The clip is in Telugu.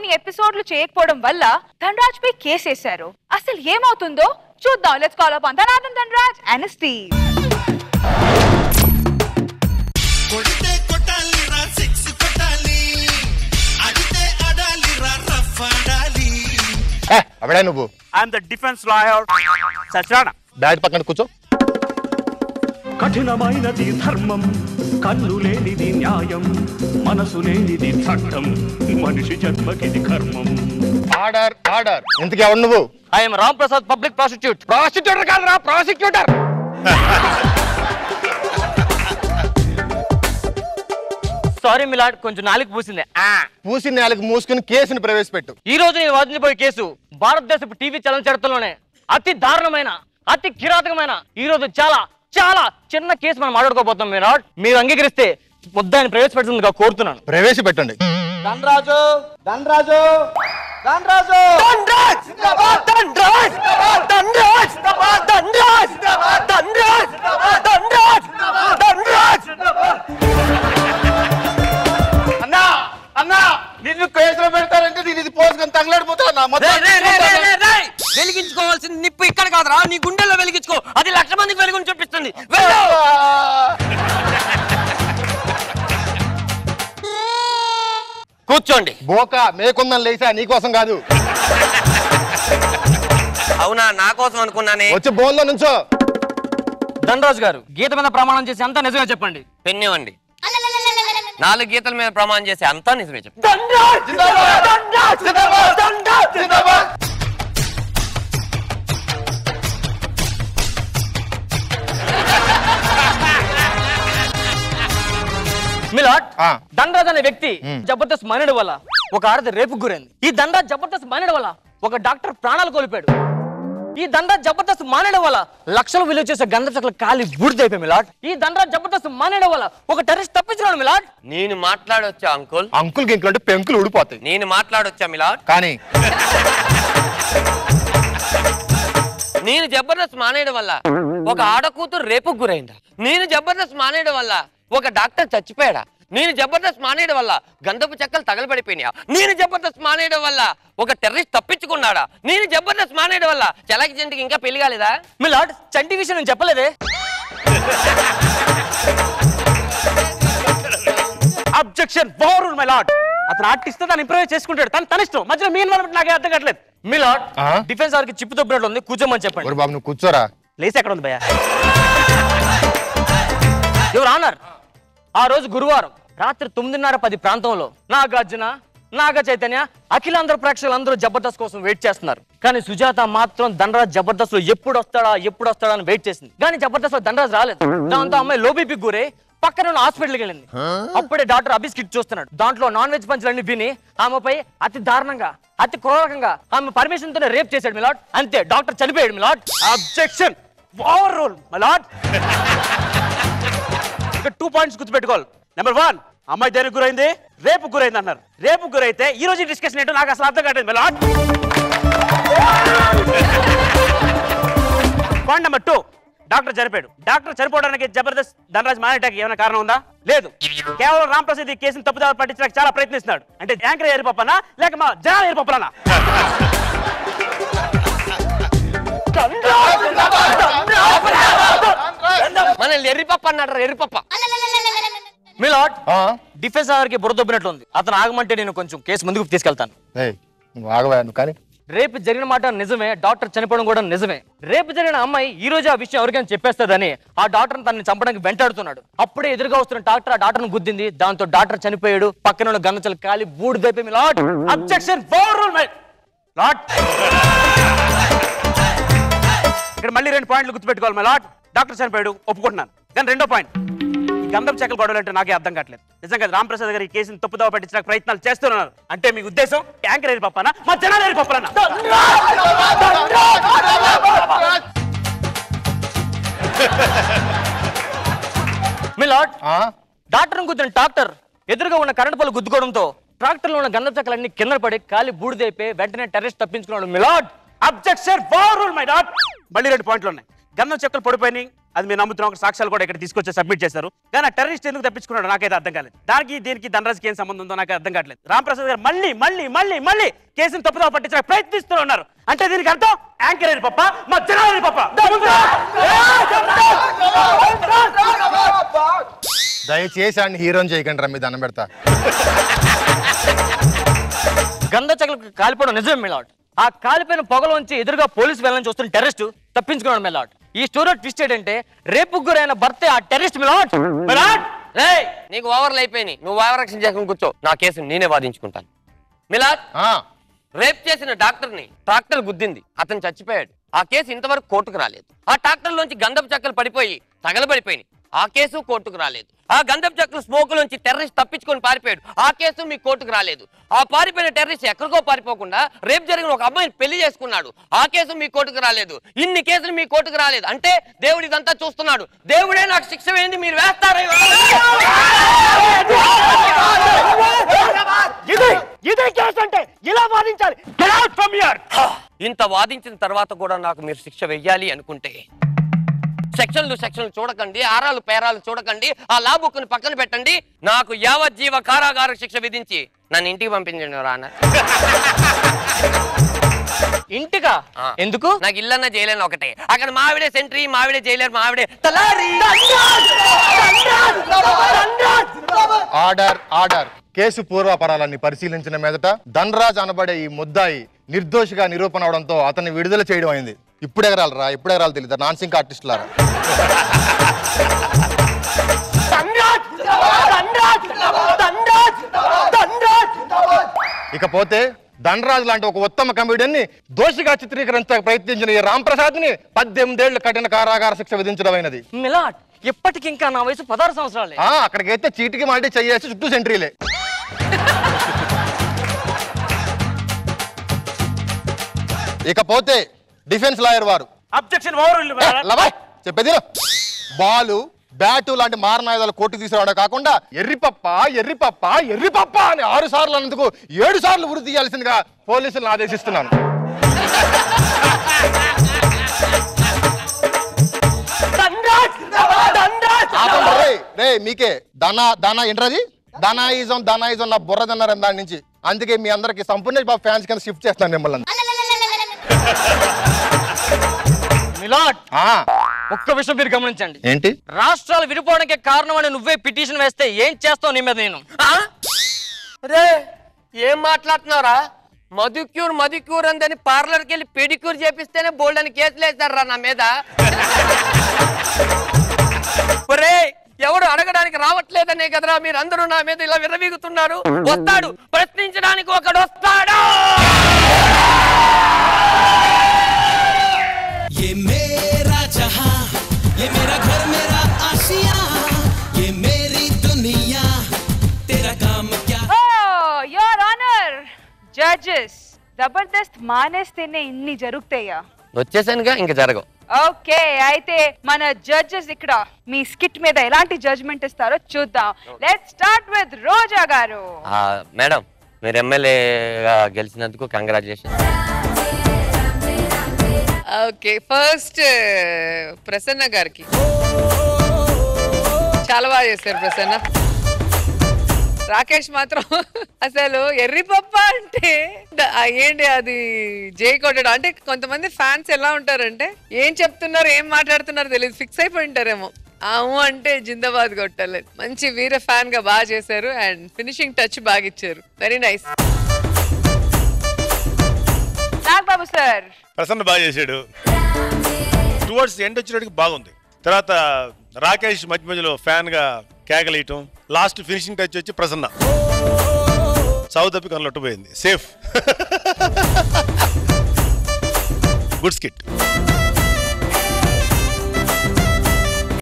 కొన్ని ఎపిసోడ్లు చేయకపోవడం వల్ల ధనరాజ్ పై కేసేశారు అసలు ఏమవుతుందో చూద్దాం లెట్స్ కాల్ అప్ ధనాథన్ ధనరాజ్ అండ్ స్టీవ్ కొడితే కొట్టాలి రా సిక్స్ కొట్టాలి అడితే ఆడాలి రా రఫ్ ఆడాలి ఏ, అవడే నువ్వు I'm the defence lawyer Satyanarayana బ్యాట్ పక్కన కూర్చో కఠినమైనది ధర్మం కన్ను లేనిది న్యాయం మనసు లేనిది చట్టం మనిషి జన్మకిది కర్మం ఆర్డర్ ఆర్డర్ ఇంతకీ ఎవడు నువ్వు I'm Ram Prasad public prosecute prosecutor కాదురా ప్రాసిక్యూటర్ సారీ మిలాడ్ కొంచెం నాలుగు పూసింది ఆ. పూసి నేలకు మూసుకుని కేసుని ప్రవేశపెట్టు ఈ రోజు నేను వాదించబోయే కేసు భారతదేశపు టీవీ చలన చరిత్రలోనే అతి దారుణమైన అతి కిరాతకమైన ఈ రోజు చాలా చాలా చిన్న కేసు మనం మాట్లాడుకోబోతాం మిలాడ్ మీరు అంగీకరిస్తే ముద్దాన్ని ప్రవేశపెడుతుందిగా కోరుతున్నాను ప్రవేశపెట్టండి ధనరాజు ధనరాజు ధనరాజు అన్నా అన్నా నిన్ను కేసులో పెడతారంటే నేను ఇది పోసుకొని తగలాడిపోతా వెలిగించుకోవాల్సిన నిప్పు ఇక్కడ కాదురా నీ గుండెల్లో వెలిగించుకో అది లక్ష మందికి వెలుగుని చూపిస్తుంది వెళ్ళు కూర్చోండి బోక మేకుందని లేసా నీకోసం కాదు అవునా నా కోసం అనుకున్నానే వచ్చి బోన్లో నుంచో ధనరాజు గారు గీత మీద ప్రమాణం చేసి అంతా నిజమే చెప్పండి పెన్నివ్వండి నాలుగు గీతల మీద ప్రమాణం చేసి అంతా నిజమే చెప్పు మిలాట్ ఆ. దండరాజ్ అనే వ్యక్తి జబర్దస్త్ మనడు వల్ల ఒక ఆడది రేపు గురైంది ఈ దండరాజ్ జబర్దస్త్ మనడు వల్ల ఒక డాక్టర్ ప్రాణాలు కోల్పోయాడు ఈ దండరాజ్ జబర్దస్త్ మానేయడం వల్ల లక్షలు విలువ చేసే గంధ చక్కల కాలి బూడిదైపోయి మిలాట్ ఈ దండరాజ్ జబర్దస్త్ మానేయడం వల్ల ఒక టెర్రరిస్ట్ తప్పించినాడు మిలాట్ నేను మాట్లాడొచ్చా అంకుల్ అంకుల్ గింకులు అంటే పెంకులు ఊడిపోతాయి నేను మాట్లాడొచ్చా మిలాడ్ కానీ నేను జబర్దస్త్ మానేయడం వల్ల ఒక ఆడ కూతురు రేపుకు గురైందా నేను జబర్దస్త్ మానేయడం వల్ల ఒక డాక్టర్ చచ్చిపోయాడా నేను జబర్దస్త్ మానేయడం వల్ల గంధపు చెక్కలు తగలబడిపోయినాయా నేను జబర్దస్త్ మానేయడం వల్ల ఒక టెర్రరిస్ట్ తప్పించుకున్నాడా నేను జబర్దస్త్ మానేయడం వల్ల చలకి జంటికి ఇంకా పెళ్లి కాలేదా మిలాట్ చంటి విషయం నేను చెప్పలేదే అబ్జెక్షన్ పవర్ఫుల్ మై లాట్ అతను ఆర్టిస్ట్ తను ఇంప్రూవ్ చేసుకుంటాడు తను తన ఇష్టం మధ్యలో మీ ఇన్వాల్వ్మెంట్ నాకే అర్థం కావట్లేదు మీ లాట్ ఆ? డిఫెన్స్ వారికి చిప్పు తప్పినట్లు ఉంది కూర్చోమని చెప్పండి ఒరు బాబు నువ్వు కూర్చోరా లేసి ఎక్కడ ఉంది భయ్యా యువర్ ఆనర్ ఆ రోజు గురువారం రాత్రి తొమ్మిదిన్నర పది ప్రాంతంలో నాగార్జున నాగ చైతన్య అఖిలాంధ్ర ప్రేక్షకులు అందరూ జబర్దస్త్ కోసం వెయిట్ చేస్తున్నారు కానీ సుజాత మాత్రం ధనరాజ్ జబర్దస్త్ లో ఎప్పుడు వస్తాడా ఎప్పుడు వస్తాడా అని వెయిట్ చేసింది కానీ జబర్దస్త్ లో ధనరాజ్ రాలేదు దాంతో అమ్మాయి లోబీపీ గురే పక్కన ఉన్న హాస్పిటల్కి వెళ్ళింది అప్పుడే డాక్టర్ అభిస్ కిట్ చూస్తున్నాడు దాంట్లో నాన్ వెజ్ పంచులన్నీ విని ఆమెపై అతి దారుణంగా అతి క్రూరంగా ఆమె పర్మిషన్ తోనే రేప్ చేశాడు మిలాట్ అంతే డాక్టర్ చనిపోయాడు మిలాట్ అబ్జెక్షన్ పవర్ రోల్ మిలాట్ ఇక్కడ టూ పాయింట్స్ గుర్తుపెట్టుకోవాలి నెంబర్ వన్ అమ్మాయి దేనికి గురైంది రేపు గురైంది అన్నారు రేపు గురైతే ఈ రోజు డిస్కషన్ ఏంటో నాకు అసలు అర్థం కాలేదు milord point number two doctor చనిపోయాడు డాక్టర్ చనిపోవడానికి జబర్దస్త్ ధనరాజ్ మానేటాకి ఏమైనా కారణం ఉందా లేదు కేవలం రామ్ ప్రసాద్ ఈ కేసును తప్పుదారి పట్టించడానికి చాలా ప్రయత్నిస్తున్నాడు అంటే యాంకర్ ఏరిపప్పనా లేక మా జనాలు ఏరిపప్పనా మనల్ని ఎర్రిపప్ప అన్నాడు ఎర్రిపప్ప మిలాట్ ఆ? డిఫెన్స్ ఆర్కి బుర్ర దొబ్బినట్లుంది అతను ఆగమంటే నేను కొంచెం కేసు ముందుకు తీసుకెళ్తాను ఏయ్ నువ్వు ఆగవా నువ్వు కానీ రేపు జరిగిన మాట నిజమే డాక్టర్ చనిపోవడం కూడా నిజమే రేపు జరిగిన అమ్మాయి ఈ రోజు ఆ విషయం ఎవరికైనా చెప్పేస్తుందని ఆ డాక్టర్ తనని చంపడానికి వెంటాడుతున్నాడు అప్పుడే ఎదురుగా వస్తున్న డాక్టర్ ఆ డాక్టర్ గుద్దింది దాంతో డాక్టర్ చనిపోయాడు పక్కన ఉన్న గన్నచలు కాలి బూడిదైపోయి లాట్ అబ్జెక్షన్ ఫోర్ రూల్ లాట్ ఇక్కడ మళ్ళీ రెండు పాయింట్లు గుర్తుపెట్టుకోవాలి మై లాట్ డాక్టర్ చనిపోయాడు ఒప్పుకుంటున్నాను కానీ రెండో పాయింట్ ఈ గంధం చెక్కలు గొడవలు అంటే నాకే అర్థం కావట్లేదు నిజంగా రామ్ ప్రసాద్ గారు ఈ కేసుని తప్పుదోవ పట్టించడానికి ప్రయత్నాలు చేస్తున్నారు అంటే మీ ఉద్దేశం ట్యాంకర్ ఏరి పప్పనా మా జనాలు ఏరి పప్పలన్నా మిలాట్ ఆ? డాక్టర్ గుద్దిన డాక్టర్ ఎదురుగా ఉన్న కరెంట్ పళ్ళు గుద్దుకోవడంతో ట్రాక్టర్ లో ఉన్న గంధం చెక్కలన్నీ కింద పడి కాలి బూడిదైపోయి వెంటనే టెర్రరిస్ట్ తప్పించుకున్నాడు మిలాడ్ అబ్జెక్షన్ ఫోర్ రూల్ మై డాట్ మళ్ళీ రెండు పాయింట్లు ఉన్నాయి గంధం చెక్కలు పడిపోయినాయి అది మీరు నమ్ముతున్నాం ఒక సాక్ష్యాలు కూడా ఇక్కడ తీసుకొచ్చి సబ్మిట్ చేశారు కానీ ఆ టెర్రరిస్ట్ ఎందుకు తప్పించుకున్నాడు నాకైతే అర్థం కాలేదు దానికి దీనికి ధనరాజ్కి ఏం సంబంధం ఉందో నాకు అర్థం కావట్లేదు రామ్ ప్రసాద్ గారు మళ్ళీ మళ్ళీ మళ్ళీ మళ్ళీ కేసును తప్పుదో పట్టించడానికి ప్రయత్నిస్తూ ఉన్నారు అంటే దీనికి అర్థం యాంకర్ అని పప్ప మా జనాలని పప్ప దయచేసి అండి హీరోని చేయకండి రా మీ దండం పెడతా గంధ చెక్కలకు కాలిపోవడం నిజమే మిలాట్ ఆ కాలిపోయిన పొగలోంచి ఎదురుగా పోలీసు వెళ్ళని చూస్తున్న టెర్రరిస్ట్ తప్పించుకున్నాడు మిలాట్ ఈ స్టోరీ ట్విస్ట్ ఏంటంటే రేపు గురైన భర్తే ఆ టెర్రరిస్ట్ మిలాట్ మిలాట్ రేయ్ నీకు ఓవర్లు అయిపోయినాయి నువ్వు ఓవరాక్షన్ చేసుకుని కూర్చో నా కేసు నేనే వాదించుకుంటాను మిలాద్ ఆ, రేప్ చేసిన డాక్టర్ని ట్రాక్టర్ గుద్దింది అతను చచ్చిపోయాడు ఆ కేసు ఇంతవరకు కోర్టుకు రాలేదు ఆ ట్రాక్టర్ లోంచి గంధపు చెక్కలు పడిపోయి తగలబడిపోయినాయి ఆ కేసు కోర్టుకు రాలేదు ఆ గంధపు చెక్కలు స్మోక్ లోంచి టెర్రరిస్ట్ తప్పించుకొని పారిపోయాడు ఆ కేసు మీ కోర్టుకు రాలేదు ఆ పారిపోయిన టెర్రరిస్ట్ ఎక్కడికో పారిపోకుండా రేపు జరిగిన ఒక అమ్మాయిని పెళ్లి చేసుకున్నాడు ఆ కేసు మీ కోర్టుకు రాలేదు ఇన్ని కేసులు మీ కోర్టుకు రాలేదు అంటే దేవుడు ఇదంతా చూస్తున్నాడు దేవుడే నాకు శిక్ష వేయండి మీరు వేస్తారా ఇది ఇదే కేసు అంటే ఇలా వాదించాలి Get out from here. ఇంత వాదించిన తర్వాత కూడా నాకు మీరు శిక్ష వెయ్యాలి అనుకుంటే సెక్షన్లు సెక్షన్లు చూడకండి ఆరాలు పేరాలు చూడకండి ఆ లా బుక్ని పక్కన పెట్టండి నాకు యావజ్జీవ కారాగార శిక్ష విధించి నన్ను ఇంటికి పంపించండి రాన ఇంటిగా ఆ. ఎందుకు నాకు ఇల్లన్న జైలేను ఒకటే అక్కడ మావిడే సెంట్రీ మావిడే జైలర్ మావిడే తలారి ఆర్డర్ ఆర్డర్ కేసు పూర్వాపరాలన్నీ పరిశీలించిన మీదట ధనరాజ్ అనబడే ఈ ముద్దాయి నిర్దోషిగా నిరూపణ అవడంతో అతన్ని విడుదల చేయడం అయింది ఇప్పుడు ఎగరాలరా ఇప్పుడు ఎగరాలి తెలియదు నాన్సింగ్ ఆర్టిస్టులారా ఇకపోతే ధనరాజ్ లాంటి ఒక ఉత్తమ కమెడియన్ ని దోషిగా చిత్రీకరించడానికి ప్రయత్నించిన ఈ రామ్ ప్రసాద్ ని పద్దెనిమిదేళ్ల కఠిన కారాగార శిక్ష విధించడమైనది మిలాట్ ఇప్పటికి ఇంకా నా వయసు పదహారు సంవత్సరాలే ఆ అక్కడికైతే చీటికి మాటి చెయ్యేసి చుట్టూ సెంట్రీలే ఇకపోతే డిఫెన్స్ లాయర్ వారు అబ్జెక్షన్ ఓవర్ ఏ, లవా, చెప్పేది విను. బాలు బ్యాటు లాంటి మారణాయుధాలు కోర్టు తీసుకురావడం కాకుండా ఎర్రిపప్ప ఎర్రిపప్ప ఎర్రిపప్ప అని ఆరు సార్లు అన్నందుకు ఏడు సార్లు ఉరి తీయాల్సిందిగా పోలీసులను ఆదేశిస్తున్నాను ఆపండి, రేయ్, రేయ్, మీకే దానా దానా ఏంటది దానాయిజం దానాయిజం నా బుర్ర తిన్నారు దాని నుంచి అందుకే మీ అందరికి సంపూర్ణ బాబు ఫ్యాన్స్ కింద షిఫ్ట్ చేస్తాను మిమ్మల్ని మిలాట్ ఆ, ఒక్క విషయం మీరు గమనించండి ఏంటి రాష్ట్రాలు విడిపోవడానికి కారణం అని నువ్వే పిటిషన్ వేస్తే ఏం చేస్తావు నీ మీద నేను ఆ? రే ఏం మాట్లాడుతున్నారా మధుక్యూర్ మధుక్యూర్ అందని పార్లర్కి వెళ్ళి పెడిక్యూర్ చేపిస్తేనే బోల్డ్ అని కేసులు వేస్తారా నా మీద ఒరే ఎవడు అడగడానికి రావట్లేదనే కదరా మీరందరూ నా మీద ఇలా విరవీగుతున్నారు వస్తాడు ప్రశ్నించడానికి ఒకడు వస్తాడు ये मेरा जहां ये मेरा घर मेरा आशिया ये मेरी दुनिया तेरा काम क्या oh your honour judges Jabardasth మానేస్తేనే ఇన్ని జరుగుతాయా వచ్చేసానుగా ఇంకా జరగవు ఓకే అయితే మన జడ్జెస్ ఇక్కడ మీ స్కిట్ మీద ఎలాంటి జడ్జ్మెంట్ ఇస్తారో చూద్దాం లెట్ స్టార్ట్ విత్ రోజా గారు ఆ, మేడం మీరు ఎమ్మెల్యేగా గెలిచినందుకు కంగ్రాచులేషన్ ఓకే ఫస్ట్ ప్రసన్న గారికి చాలా బాగా చేశారు ప్రసన్న రాకేష్ మాత్రం అసలు ఎర్రి పప్ప అంటే ద- ఆ ఏంటి అది జై కొట్టడం అంటే కొంతమంది ఫ్యాన్స్ ఎలా ఉంటారంటే ఏం చెప్తున్నారు ఏం మాట్లాడుతున్నారు తెలియదు ఫిక్స్ అయిపోయి ఉంటారేమో ఆము అంటే జిందాబాద్ కొట్టాలి మంచి వీర ఫ్యాన్ గా బాగా చేశారు అండ్ ఫినిషింగ్ టచ్ బాగా ఇచ్చారు very nice Nagababu sir Prasanna బాగా చేశాడు టువర్డ్స్ ఎండ్ వచ్చేటికి బాగుంది తర్వాత రాకేష్ మధ్య మధ్యలో ఫ్యాన్ గా కేకలేయటం లాస్ట్ ఫినిషింగ్ టచ్ వచ్చి ప్రసన్న సౌత్ తప్పి కనలొట్టబోయింది సేఫ్ గుడ్ స్కిట్